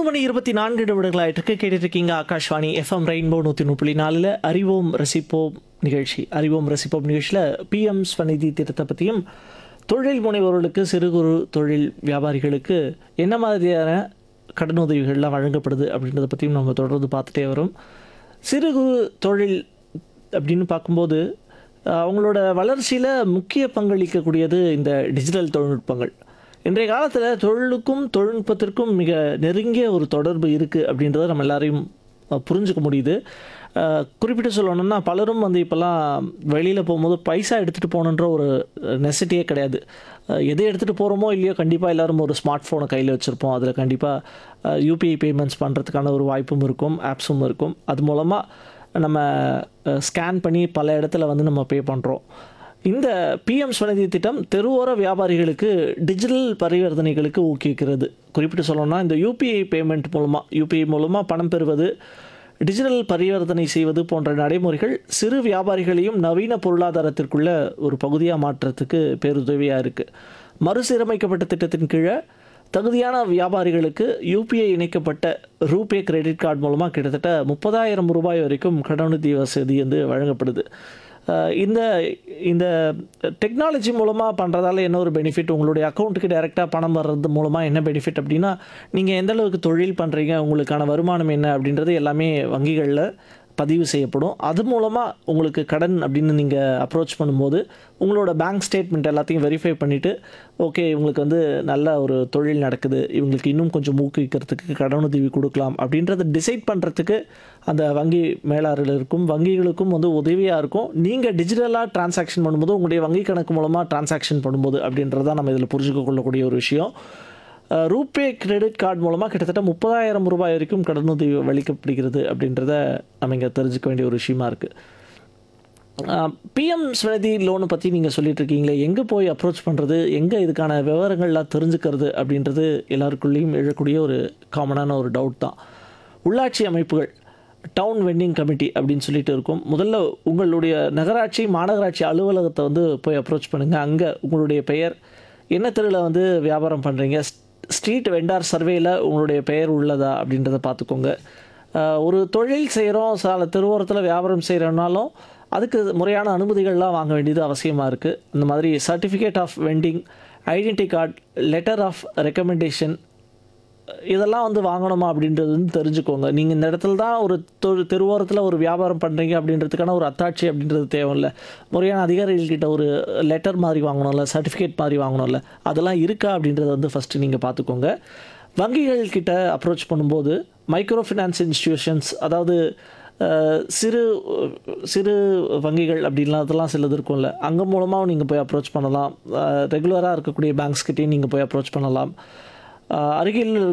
மணி இருபத்தி நான்கு நிமிடங்களாயிட்டு கேட்டுட்டு இருக்கீங்க ஆகாஷ்வாணி எஃப்எம் ரெயின்போ நூற்றி முப்பத்தி நாலில் அறிவோம் ரசிப்போம் நிகழ்ச்சி அறிவோம் ரசிப்போம் நிகழ்ச்சியில் பிஎம் ஸ்வநிதி திட்டத்தை பற்றியும் தொழில் முனைவோர்களுக்கு சிறு குறு தொழில் வியாபாரிகளுக்கு என்ன மாதிரியான கடனுதவிகள்லாம் வழங்கப்படுது அப்படின்றத பற்றியும் நம்ம தொடர்ந்து பார்த்துட்டே வரோம் சிறு குறு தொழில் அப்படின்னு பார்க்கும்போது அஹ், அவங்களோட வளர்ச்சியில் முக்கிய பங்களிக்கக்கூடியது இந்த டிஜிட்டல் தொழில்நுட்பங்கள் இன்றைய காலத்தில் தொழிலுக்கும் தொழில்நுட்பத்திற்கும் மிக நெருங்கிய ஒரு தொடர்பு இருக்குது அப்படின்றத நம்ம எல்லாரையும் அஹ், புரிஞ்சுக்க முடியுது அஹ், குறிப்பிட்டு சொல்லணும்னா பலரும் வந்து இப்போல்லாம் வெளியில் போகும்போது பைசா எடுத்துகிட்டு போகணுன்ற ஒரு நெசசிட்டியே கிடையாது அஹ், எதை எடுத்துகிட்டு போகிறோமோ இல்லையோ கண்டிப்பாக எல்லாரும் ஒரு ஸ்மார்ட் ஃபோனை கையில் வச்சுருப்போம் அதில் கண்டிப்பாக யூபிஐ பேமெண்ட்ஸ் பண்ணுறதுக்கான ஒரு வாய்ப்பும் இருக்கும் ஆப்ஸும் இருக்கும் அது மூலமாக நம்ம ஸ்கேன் பண்ணி பல இடத்துல வந்து நம்ம பே பண்ணுறோம் இந்த பிஎம் ஸ்வநிதி திட்டம் தெருவோர வியாபாரிகளுக்கு டிஜிட்டல் பரிவர்த்தனைகளுக்கு ஊக்குவிக்கிறது குறிப்பிட்டு சொல்லணும்னா இந்த யூபிஐ பேமெண்ட் மூலமாக யூபிஐ மூலமாக பணம் பெறுவது டிஜிட்டல் பரிவர்த்தனை செய்வது போன்ற நடைமுறைகள் சிறு வியாபாரிகளையும் நவீன பொருளாதாரத்திற்குள்ள ஒரு பகுதியாக மாற்றுறதுக்கு பேருதவியாக இருக்குது மறுசீரமைக்கப்பட்ட திட்டத்தின் கீழே தகுதியான வியாபாரிகளுக்கு யூபிஐ இணைக்கப்பட்ட ரூபே கிரெடிட் கார்டு மூலமாக கிட்டத்தட்ட முப்பதாயிரம் ரூபாய் வரைக்கும் கடனுதவி வசதி வந்து வழங்கப்படுது அஹ் இந்த இந்த டெக்னாலஜி மூலமாக பண்ணுறதால என்ன ஒரு பெனிஃபிட் உங்களுடைய அக்கௌண்ட்டுக்கு டைரெக்டாக பணம் வர்றது மூலமாக என்ன பெனிஃபிட் அப்படின்னா நீங்கள் எந்த அளவுக்கு தொழில் பண்ணுறீங்க உங்களுக்கான வருமானம் என்ன அப்படின்றது எல்லாமே வங்கிகளில் பதிவு செய்யப்படும் அது மூலமாக உங்களுக்கு கடன் அப்படின்னு நீங்கள் அப்ரோச் பண்ணும்போது உங்களோட பேங்க் ஸ்டேட்மெண்ட் எல்லாத்தையும் வெரிஃபை பண்ணிவிட்டு ஓகே இவங்களுக்கு வந்து நல்ல ஒரு தொழில் நடக்குது இவங்களுக்கு இன்னும் கொஞ்சம் ஊக்குவிக்கிறதுக்கு கடனுதவி கொடுக்கலாம் அப்படின்றத டிசைட் பண்ணுறதுக்கு அந்த வங்கி மேலாளர்களுக்கும் வங்கிகளுக்கும் வந்து உதவியாக இருக்கும் நீங்கள் டிஜிட்டலாக டிரான்சாக்ஷன் பண்ணும்போது உங்களுடைய வங்கி கணக்கு மூலமாக டிரான்சாக்ஷன் பண்ணும்போது அப்படின்றத நம்ம இதில் புரிஞ்சுக்க கொள்ளக்கூடிய ஒரு விஷயம் அஹ் ரூபே கிரெடிட் கார்டு மூலமாக கிட்டத்தட்ட முப்பதாயிரம் ரூபாய் வரைக்கும் கடனுதவி அளிக்கப்படுகிறது அப்படின்றத நம்ம இங்கே தெரிஞ்சுக்க வேண்டிய ஒரு விஷயமா இருக்குது பிஎம் ஸ்வநிதி லோனை பற்றி நீங்கள் சொல்லிட்டு இருக்கீங்களே எங்கே போய் அப்ரோச் பண்ணுறது எங்கே இதுக்கான விவரங்கள்லாம் தெரிஞ்சுக்கிறது அப்படின்றது எல்லாருக்குள்ளேயும் எழக்கூடிய ஒரு காமனான ஒரு டவுட் தான் உள்ளாட்சி அமைப்புகள் டவுன் வெண்டிங் கமிட்டி அப்படின்னு சொல்லிட்டு இருக்கும் முதல்ல உங்களுடைய நகராட்சி மாநகராட்சி அலுவலகத்தை வந்து போய் அப்ரோச் பண்ணுங்கள் அங்கே உங்களுடைய பெயர் என்ன தெருவில் வந்து வியாபாரம் பண்ணுறீங்க ஸ்ட்ரீட் வெண்டார் சர்வேயில் உங்களுடைய பெயர் உள்ளதா அப்படின்றத பார்த்துக்கோங்க அஹ் ஒரு தொழில் செய்கிறோம் சில தெருவோரத்தில் வியாபாரம் செய்கிறோம்னாலும் அதுக்கு முறையான அனுமதிகள்லாம் வாங்க வேண்டியது அவசியமாக இருக்குது இந்த மாதிரி certificate of vending identity card letter of recommendation இதெல்லாம் வந்து வாங்கணுமா அப்படின்றது வந்து தெரிஞ்சுக்கோங்க நீங்கள் இந்த இடத்துல தான் ஒரு தொ தெருவோரத்தில் ஒரு வியாபாரம் பண்ணுறீங்க அப்படின்றதுக்கான ஒரு அத்தாட்சி அப்படின்றது தேவையில்ல முறையான அதிகாரிகள்கிட்ட ஒரு லெட்டர் மாதிரி வாங்கணும்ல சர்டிஃபிகேட் மாதிரி வாங்கணும்ல அதெல்லாம் இருக்கா அப்படின்றத வந்து ஃபஸ்ட்டு நீங்கள் பார்த்துக்கோங்க வங்கிகள் கிட்ட அப்ரோச் பண்ணும்போது மைக்ரோ ஃபினான்ஸ் இன்ஸ்டிடியூஷன்ஸ் அதாவது அஹ், சிறு சிறு வங்கிகள் அப்படின்லாம் அதெல்லாம் சிலது இருக்கும்ல அங்கே மூலமாக நீங்கள் போய் அப்ரோச் பண்ணலாம் ரெகுலராக இருக்கக்கூடிய பேங்க்ஸ்கிட்டையும் நீங்கள் போய் அப்ரோச் பண்ணலாம் அஹ், அருகில்